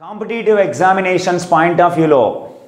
competitive examinations point of వ్యూలో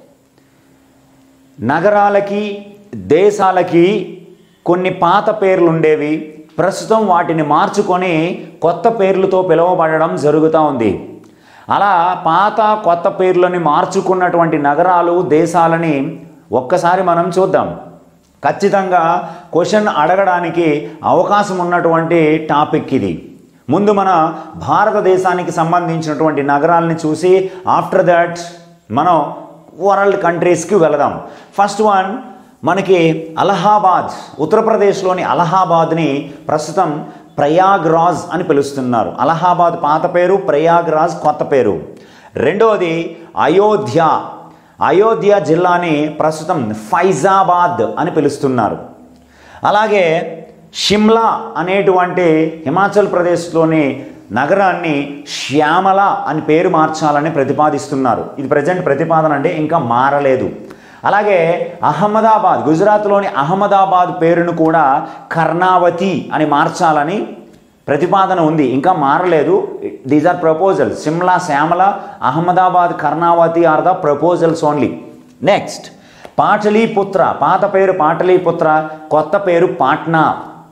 నగరాలకి దేశాలకి కొన్ని పాత పేర్లు ఉండేవి ప్రస్తుతం వాటిని మార్చుకొని కొత్త పేర్లతో పిలువబడడం జరుగుతూ ఉంది అలా పాత కొత్త పేర్లని మార్చుకున్నటువంటి నగరాలు దేశాలని ఒక్కసారి మనం చూద్దాం ఖచ్చితంగా క్వశ్చన్ అడగడానికి అవకాశం ఉన్నటువంటి టాపిక్ ఇది ముందు మన భారతదేశానికి సంబంధించినటువంటి నగరాలని చూసి ఆఫ్టర్ దట్ మనం వరల్డ్ కంట్రీస్కి వెళదాం ఫస్ట్ వన్ మనకి అలహాబాద్ ఉత్తరప్రదేశ్లోని అలహాబాద్ని ప్రస్తుతం ప్రయాగ్రాజ్ అని పిలుస్తున్నారు అలహాబాద్ పాత పేరు ప్రయాగ్రాజ్ కొత్త పేరు రెండవది అయోధ్య అయోధ్య జిల్లాని ప్రస్తుతం ఫైజాబాద్ అని పిలుస్తున్నారు అలాగే షిమ్లా అనేటువంటి హిమాచల్ ప్రదేశ్లోని నగరాన్ని శ్యామల అని పేరు మార్చాలని ప్రతిపాదిస్తున్నారు ఇది ప్రజెంట్ ప్రతిపాదన అంటే ఇంకా మారలేదు అలాగే అహ్మదాబాద్ గుజరాత్లోని అహ్మదాబాద్ పేరును కూడా కర్ణావతి అని మార్చాలని ప్రతిపాదన ఉంది ఇంకా మారలేదు these are proposals Simla Shyamala Ahmedabad Karnavati are the proposals only next Pataliputra పాత పేరు పాటలీపుత్ర కొత్త పేరు పాట్నా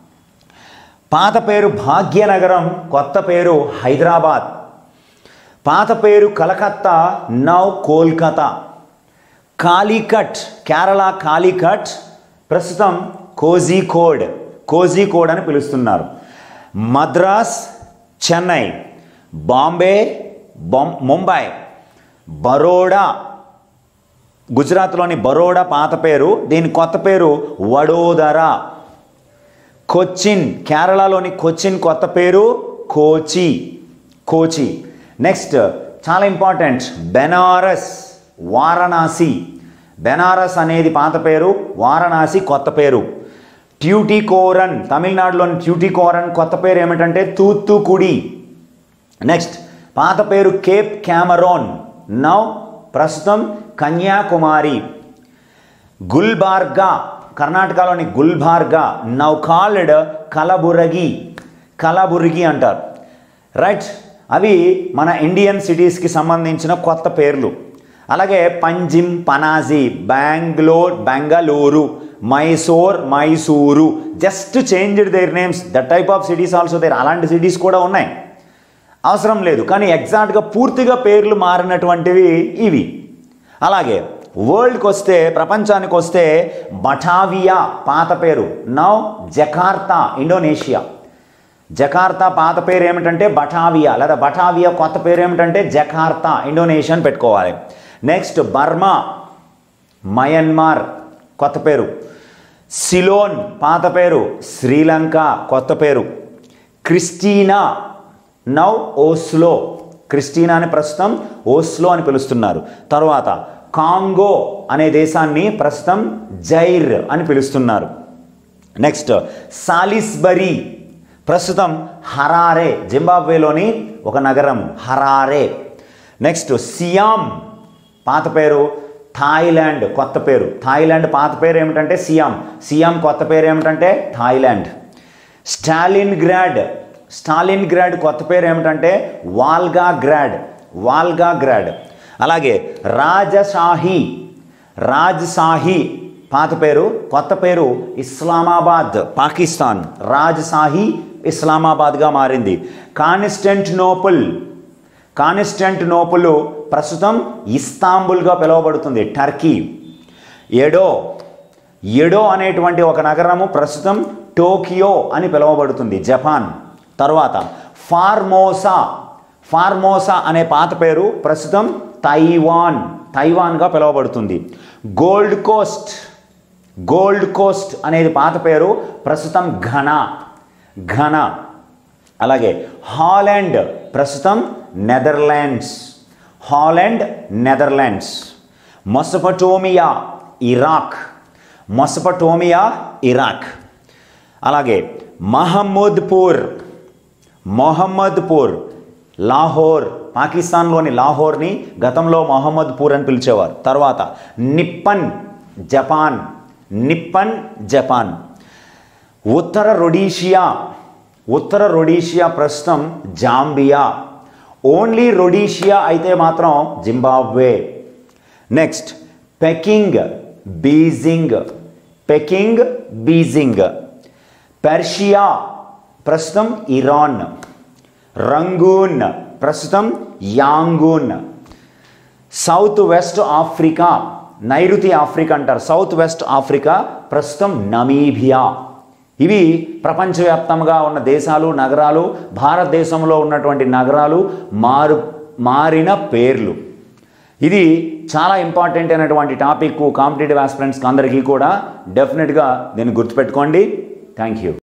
పాత పేరు భాగ్యనగరం కొత్త పేరు హైదరాబాద్ పాత పేరు కలకత్తా నౌ కోల్కతా కాలికట్ కేరళ కాలికట్ ప్రస్తుతం కోజీకోడ్ కోజీకోడ్ అని పిలుస్తున్నారు మద్రాస్ చెన్నై బాంబే బొం ముంబై బరోడా గుజరాత్లోని బరోడా పాత పేరు దీని కొత్త పేరు వడోదరా కొచ్చిన్ కేరళలోని కొచ్చిన్ కొత్త పేరు కోచి కోచి నెక్స్ట్ చాలా ఇంపార్టెంట్ బెనారస్ వారణాసి బెనారస్ అనేది పాత పేరు వారణాసి కొత్త పేరు ట్యూటికోరన్ తమిళనాడులోని ట్యూటికోరన్ కొత్త పేరు ఏమిటంటే తూత్తుకుడి నెక్స్ట్ పాత పేరు కేప్ క్యామరోన్ నౌ ప్రస్తుతం కన్యాకుమారి గుల్బార్గా కర్ణాటకలోని గుల్బార్గా నౌ కాల్డ్ కలబురగి కలబురిగి అంటారు రైట్ అవి మన ఇండియన్ సిటీస్కి సంబంధించిన కొత్త పేర్లు అలాగే Panjim Panaji Bangalore Bengaluru Mysore Mysuru just changed their names that type of cities also there అలాంటి సిటీస్ కూడా ఉన్నాయి అవసరం లేదు కానీ ఎగ్జాక్ట్గా పూర్తిగా పేర్లు మారినటువంటివి ఇవి అలాగే వరల్డ్కి వస్తే ప్రపంచానికి వస్తే బటావియా పాత పేరు నౌ జకార్తా ఇండోనేషియా జకార్తా పాత పేరు ఏమిటంటే బటావియా లేదా బటావియా కొత్త పేరు ఏమిటంటే జకార్తా ఇండోనేషియా అని పెట్టుకోవాలి నెక్స్ట్ బర్మా మయన్మార్ కొత్త పేరు సిలోన్ పాత పేరు శ్రీలంక కొత్త పేరు క్రిస్టీనా నౌ ఓస్లో క్రిస్టీనా అని ప్రస్తుతం ఓస్లో అని పిలుస్తున్నారు తర్వాత కాంగో అనే దేశాన్ని ప్రస్తుతం జైర్ అని పిలుస్తున్నారు నెక్స్ట్ సాలిస్బరీ ప్రస్తుతం హరారే జింబాబ్వేలోని ఒక నగరం హరారే నెక్స్ట్ సియామ్ పాత పేరు థాయిలాండ్ కొత్త పేరు థాయిలాండ్ పాత పేరు ఏమిటంటే సియామ్ సియామ్ కొత్త పేరు ఏమిటంటే Thailand Stalingrad Stalingrad కొత్త పేరు ఏమిటంటే వాల్గా గ్రాడ్ వాల్గా గ్రాడ్ అలాగే రాజషాహి రాజ్షాహి పాత పేరు కొత్త పేరు ఇస్లామాబాద్ పాకిస్తాన్ రాజ్షాహి ఇస్లామాబాద్గా మారింది కాన్స్టెంటినోపుల్ కాన్స్టెంటినోపుల్ ప్రస్తుతం ఇస్తాంబుల్గా పిలువబడుతుంది టర్కీ ఎడో ఎడో అనేటువంటి ఒక నగరము ప్రస్తుతం టోకియో అని పిలువబడుతుంది జపాన్ తర్వాత ఫార్మోసా ఫార్మోసా అనే పాత పేరు ప్రస్తుతం తైవాన్ తైవాన్గా పిలువబడుతుంది గోల్డ్ కోస్ట్ గోల్డ్ కోస్ట్ అనేది పాత పేరు ప్రస్తుతం ఘన ఘన అలాగే హాలాండ్ ప్రస్తుతం Netherlands Holland Netherlands Mesopotamia Iraq Mesopotamia Iraq అలాగే మహమ్మద్పూర్ మొహమ్మద్పూర్ లాహోర్ పాకిస్తాన్లోని లాహోర్ని గతంలో మొహమ్మద్పూర్ అని పిలిచేవారు తర్వాత నిప్పన్ జపాన్ నిప్పన్ జపాన్ ఉత్తర రొడీషియా ఉత్తర రొడీషియా ప్రస్తుతం జాంబియా ఓన్లీ రొడీషియా అయితే మాత్రం Zimbabwe next Peking Beijing Peking Beijing Persia ప్రస్తుతం ఇరాన్ రంగూన్ ప్రస్తుతం యాంగూన్ సౌత్ వెస్ట్ ఆఫ్రికా నైరుతి ఆఫ్రికా అంటారు సౌత్ వెస్ట్ ఆఫ్రికా ప్రస్తుతం నమీబియా ఇవి ప్రపంచవ్యాప్తంగా ఉన్న దేశాలు నగరాలు భారతదేశంలో ఉన్నటువంటి నగరాలు మారు మారిన పేర్లు ఇది చాలా ఇంపార్టెంట్ అయినటువంటి టాపిక్ కాంపిటేటివ్ ఆస్పిరెంట్స్కి అందరికీ కూడా డెఫినెట్గా దీన్ని గుర్తుపెట్టుకోండి థ్యాంక్ యూ